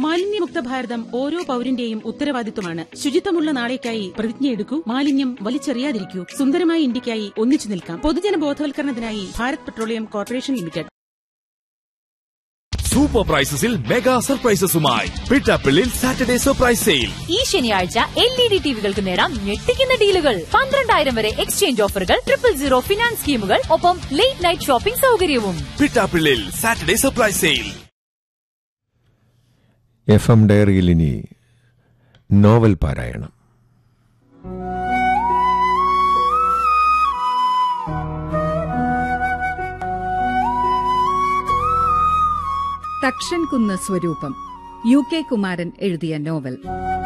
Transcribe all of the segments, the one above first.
മാലിന്യമുക്ത ഭാരതം ഓരോ പൌരന്റെയും ഉത്തരവാദിത്വമാണ് ശുചിത്വമുള്ള നാളേക്കായി പ്രതിജ്ഞയെടുക്കൂ മാലിന്യം വലിച്ചെറിയാതിരിക്കൂ സുന്ദരമായ ഇന്ത്യക്കായി ഒന്നിച്ചു നിൽക്കാം പൊതുജന ബോധവൽക്കരണത്തിനായി Bharat petroleum corporation limited super പ്രൈസസിൽ മെഗാ സർപ്രൈസസുമായി പിട്ടാപ്പിള്ളിൽ സാറ്റർഡേ സർപ്രൈസ് സെയിൽ ഈ ശനിയാഴ്ച എൽ ഇ ഡി ടിവികൾക്ക് നേടാം ഞെട്ടിക്കുന്ന ഡീലുകൾ പന്ത്രണ്ടായിരം വരെ എക്സ്ചേഞ്ച് ഓഫറുകൾ ട്രിപ്പിൾ സീറോ ഫിനാൻസ് സ്കീമുകൾ ഒപ്പം ലേറ്റ് നൈറ്റ് ഷോപ്പിംഗ് സൗകര്യവും Pittappillil Saturday surprise sale F M ഡയറിയിൽ ഇനി നോവൽ പാരായണം തക്ഷൻകുന്ന് സ്വരൂപം യു കെ കുമാരൻ എഴുതിയ നോവൽ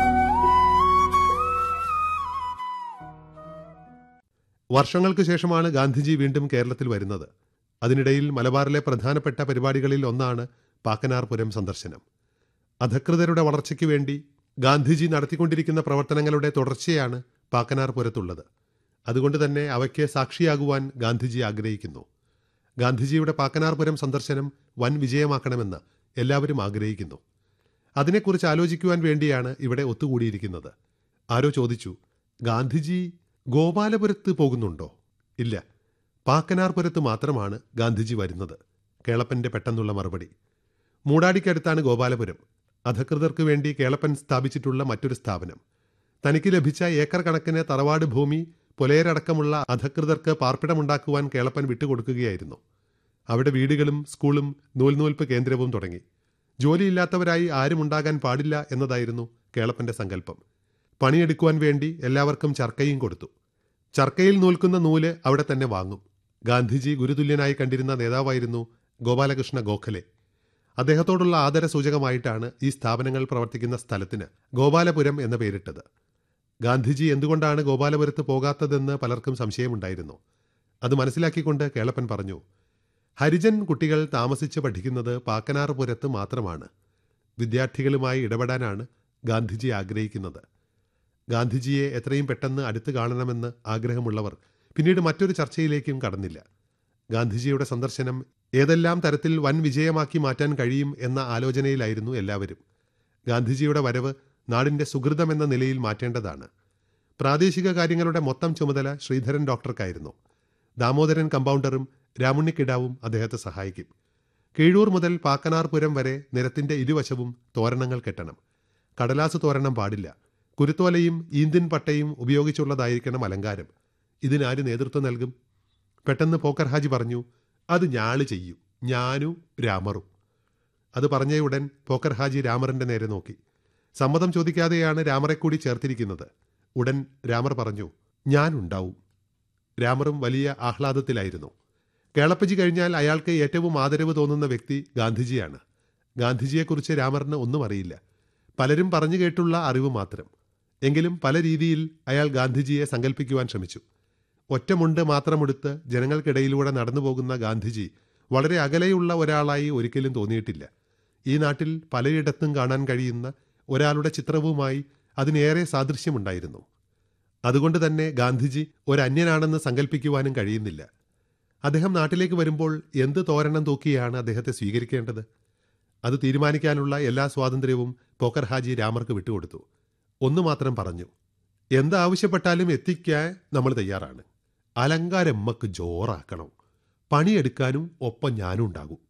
വർഷങ്ങൾക്ക് ശേഷമാണ് ഗാന്ധിജി വീണ്ടും കേരളത്തിൽ വരുന്നത് അതിനിടയിൽ മലബാറിലെ പ്രധാനപ്പെട്ട പരിപാടികളിൽ ഒന്നാണ് പാക്കനാർപുരം സന്ദർശനം അധകൃതരുടെ വളർച്ചയ്ക്ക് വേണ്ടി ഗാന്ധിജി നടത്തിക്കൊണ്ടിരിക്കുന്ന പ്രവർത്തനങ്ങളുടെ തുടർച്ചയാണ് പാക്കനാർപുരത്തുള്ളത് അതുകൊണ്ട് തന്നെ അവയ്ക്ക് സാക്ഷിയാകുവാൻ ഗാന്ധിജി ആഗ്രഹിക്കുന്നു ഗാന്ധിജിയുടെ പാക്കനാർപുരം സന്ദർശനം വൻ വിജയമാക്കണമെന്ന് എല്ലാവരും ആഗ്രഹിക്കുന്നു അതിനെക്കുറിച്ച് ആലോചിക്കുവാൻ വേണ്ടിയാണ് ഇവിടെ ഒത്തുകൂടിയിരിക്കുന്നത് ആരോ ചോദിച്ചു ഗാന്ധിജി ഗോപാലപുരത്ത് പോകുന്നുണ്ടോ ഇല്ല പാക്കനാർപുരത്ത് മാത്രമാണ് ഗാന്ധിജി വരുന്നത് കേളപ്പന്റെ പെട്ടെന്നുള്ള മറുപടി മൂടാടിക്കടുത്താണ് ഗോപാലപുരം അധകൃതർക്ക് വേണ്ടി കേളപ്പൻ സ്ഥാപിച്ചിട്ടുള്ള മറ്റൊരു സ്ഥാപനം തനിക്ക് ലഭിച്ച ഏക്കർ കണക്കിന് തറവാട് ഭൂമി പുലയരടക്കമുള്ള അധകൃതർക്ക് പാർപ്പിടമുണ്ടാക്കുവാൻ കേളപ്പൻ വിട്ടുകൊടുക്കുകയായിരുന്നു അവിടെ വീടുകളും സ്കൂളും നൂൽനൂൽപ്പ് കേന്ദ്രവും തുടങ്ങി ജോലിയില്ലാത്തവരായി ആരും ഉണ്ടാകാൻ പാടില്ല എന്നതായിരുന്നു കേളപ്പന്റെ സങ്കല്പം പണിയെടുക്കുവാൻ വേണ്ടി എല്ലാവർക്കും ചർക്കയും കൊടുത്തു ചർക്കയിൽ നൂൽക്കുന്ന നൂല് അവിടെ തന്നെ വാങ്ങും ഗാന്ധിജി ഗുരുതുല്യനായി കണ്ടിരുന്ന നേതാവായിരുന്നു ഗോപാലകൃഷ്ണ ഗോഖലെ അദ്ദേഹത്തോടുള്ള ആദര സൂചകമായിട്ടാണ് ഈ സ്ഥാപനങ്ങൾ പ്രവർത്തിക്കുന്ന സ്ഥലത്തിന് ഗോപാലപുരം എന്ന പേരിട്ടത് ഗാന്ധിജി എന്തുകൊണ്ടാണ് ഗോപാലപുരത്ത് പോകാത്തതെന്ന് പലർക്കും സംശയമുണ്ടായിരുന്നു അത് മനസ്സിലാക്കിക്കൊണ്ട് കേളപ്പൻ പറഞ്ഞു ഹരിജൻ കുട്ടികൾ താമസിച്ച് പഠിക്കുന്നത് പാക്കനാർപുരത്ത് മാത്രമാണ് വിദ്യാർത്ഥികളുമായി ഇടപെടാനാണ് ഗാന്ധിജി ആഗ്രഹിക്കുന്നത് ഗാന്ധിജിയെ എത്രയും പെട്ടെന്ന് അടുത്ത് കാണണമെന്ന് ആഗ്രഹമുള്ളവർ പിന്നീട് മറ്റൊരു ചർച്ചയിലേക്കും കടന്നില്ല ഗാന്ധിജിയുടെ സന്ദർശനം ഏതെല്ലാം തരത്തിൽ വൻ വിജയമാക്കി മാറ്റാൻ കഴിയും എന്ന ആലോചനയിലായിരുന്നു എല്ലാവരും ഗാന്ധിജിയുടെ വരവ് നാടിന്റെ സുഹൃതമെന്ന നിലയിൽ മാറ്റേണ്ടതാണ് പ്രാദേശിക കാര്യങ്ങളുടെ മൊത്തം ചുമതല ശ്രീധരൻ ഡോക്ടർക്കായിരുന്നു ദാമോദരൻ കമ്പൗണ്ടറും രാമുണ്ണിക്കിടാവും അദ്ദേഹത്തെ സഹായിക്കും കീഴൂർ മുതൽ പാക്കനാർപുരം വരെ നിരത്തിന്റെ ഇരുവശവും തോരണങ്ങൾ കെട്ടണം കടലാസ് തോരണം പാടില്ല കുരുത്തോലയും ഈന്തിൻ പട്ടയും ഉപയോഗിച്ചുള്ളതായിരിക്കണം അലങ്കാരം ഇതിനാര് നേതൃത്വം നൽകും പെട്ടെന്ന് പോക്കർ ഹാജി പറഞ്ഞു അത് ഞാള് ചെയ്യും ഞാനും രാമറും അത് പറഞ്ഞ ഉടൻ പോക്കർ ഹാജി രാമറിന്റെ നേരെ നോക്കി സമ്മതം ചോദിക്കാതെയാണ് രാമറെ കൂടി ചേർത്തിരിക്കുന്നത് ഉടൻ രാമർ പറഞ്ഞു ഞാനുണ്ടാവും രാമറും വലിയ ആഹ്ലാദത്തിലായിരുന്നു കേളപ്പജി കഴിഞ്ഞാൽ അയാൾക്ക് ഏറ്റവും ആദരവ് തോന്നുന്ന വ്യക്തി ഗാന്ധിജിയാണ് ഗാന്ധിജിയെക്കുറിച്ച് രാമറിന് ഒന്നും അറിയില്ല പലരും പറഞ്ഞു കേട്ടുള്ള അറിവ് മാത്രം എങ്കിലും പല രീതിയിൽ അയാൾ ഗാന്ധിജിയെ സങ്കല്പിക്കുവാൻ ശ്രമിച്ചു ഒറ്റമുണ്ട് മാത്രമെടുത്ത് ജനങ്ങൾക്കിടയിലൂടെ നടന്നു പോകുന്ന ഗാന്ധിജി വളരെ അകലെയുള്ള ഒരാളായി ഒരിക്കലും തോന്നിയിട്ടില്ല ഈ നാട്ടിൽ പലയിടത്തും കാണാൻ കഴിയുന്ന ഒരാളുടെ ചിത്രവുമായി അതിനേറെ സാദൃശ്യമുണ്ടായിരുന്നു അതുകൊണ്ട് തന്നെ ഗാന്ധിജി ഒരന്യനാണെന്ന് സങ്കല്പിക്കുവാനും കഴിയുന്നില്ല അദ്ദേഹം നാട്ടിലേക്ക് വരുമ്പോൾ എന്ത് തോരണം തൂക്കിയാണ് അദ്ദേഹത്തെ സ്വീകരിക്കേണ്ടത് അത് തീരുമാനിക്കാനുള്ള എല്ലാ സ്വാതന്ത്ര്യവും പോക്കർ ഹാജി രാമർക്ക് വിട്ടുകൊടുത്തു ഒന്നു മാത്രം പറഞ്ഞു എന്താവശ്യപ്പെട്ടാലും എത്തിക്കാൻ നമ്മൾ തയ്യാറാണ് അലങ്കാരമ്മക്ക് ജോറാക്കണം പണിയെടുക്കാനും ഒപ്പം ഞാനും ഉണ്ടാകും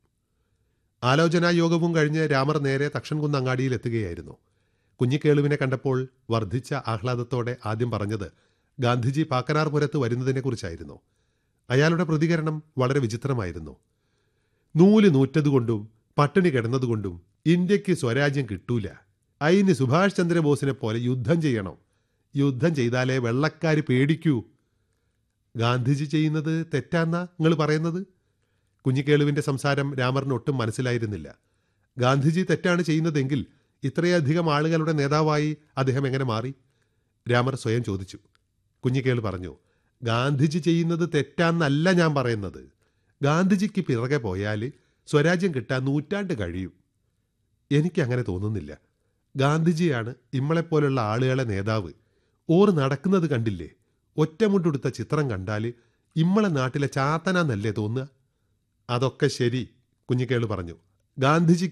ആലോചനാ യോഗവും കഴിഞ്ഞ് രാമർ നേരെ തക്ഷൻകുന്ന് അങ്ങാടിയിൽ എത്തുകയായിരുന്നു കുഞ്ഞിക്കേളുവിനെ കണ്ടപ്പോൾ വർദ്ധിച്ച ആഹ്ലാദത്തോടെ ആദ്യം പറഞ്ഞത് ഗാന്ധിജി പാക്കനാർപുരത്ത് വരുന്നതിനെക്കുറിച്ചായിരുന്നു അയാളുടെ പ്രതികരണം വളരെ വിചിത്രമായിരുന്നു നൂല് നൂറ്റതുകൊണ്ടും പട്ടിണി കിടന്നതുകൊണ്ടും ഇന്ത്യക്ക് സ്വരാജ്യം കിട്ടൂല അതിന് സുഭാഷ് ചന്ദ്രബോസിനെ പോലെ യുദ്ധം ചെയ്യണം യുദ്ധം ചെയ്താലേ വെള്ളക്കാര് പേടിക്കൂ ഗാന്ധിജി ചെയ്യുന്നത് തെറ്റാന്നാ നിങ്ങൾ പറയുന്നത് കുഞ്ഞിക്കേളുവിന്റെ സംസാരം രാമറിന് ഒട്ടും മനസ്സിലായിരുന്നില്ല ഗാന്ധിജി തെറ്റാണ് ചെയ്യുന്നതെങ്കിൽ ഇത്രയധികം ആളുകളുടെ നേതാവായി അദ്ദേഹം എങ്ങനെ മാറി രാമർ സ്വയം ചോദിച്ചു കുഞ്ഞിക്കേള് പറഞ്ഞു ഗാന്ധിജി ചെയ്യുന്നത് തെറ്റാന്നല്ല ഞാൻ പറയുന്നത് ഗാന്ധിജിക്ക് പിറകെ പോയാൽ സ്വരാജ്യം കിട്ടാൻ നൂറ്റാണ്ട് കഴിയും എനിക്കങ്ങനെ തോന്നുന്നില്ല ഗാന്ധിജിയാണ് ഇമ്മളെപ്പോലുള്ള ആളുകളെ നേതാവ് ഓർ നടക്കുന്നത് കണ്ടില്ലേ ഒറ്റമുണ്ടെടുത്ത ചിത്രം കണ്ടാൽ ഇമ്മളെ നാട്ടിലെ ചാത്തനാന്നല്ലേ തോന്നുക അതൊക്കെ ശരി കുഞ്ഞിക്കേള് പറഞ്ഞു ഗാന്ധിജി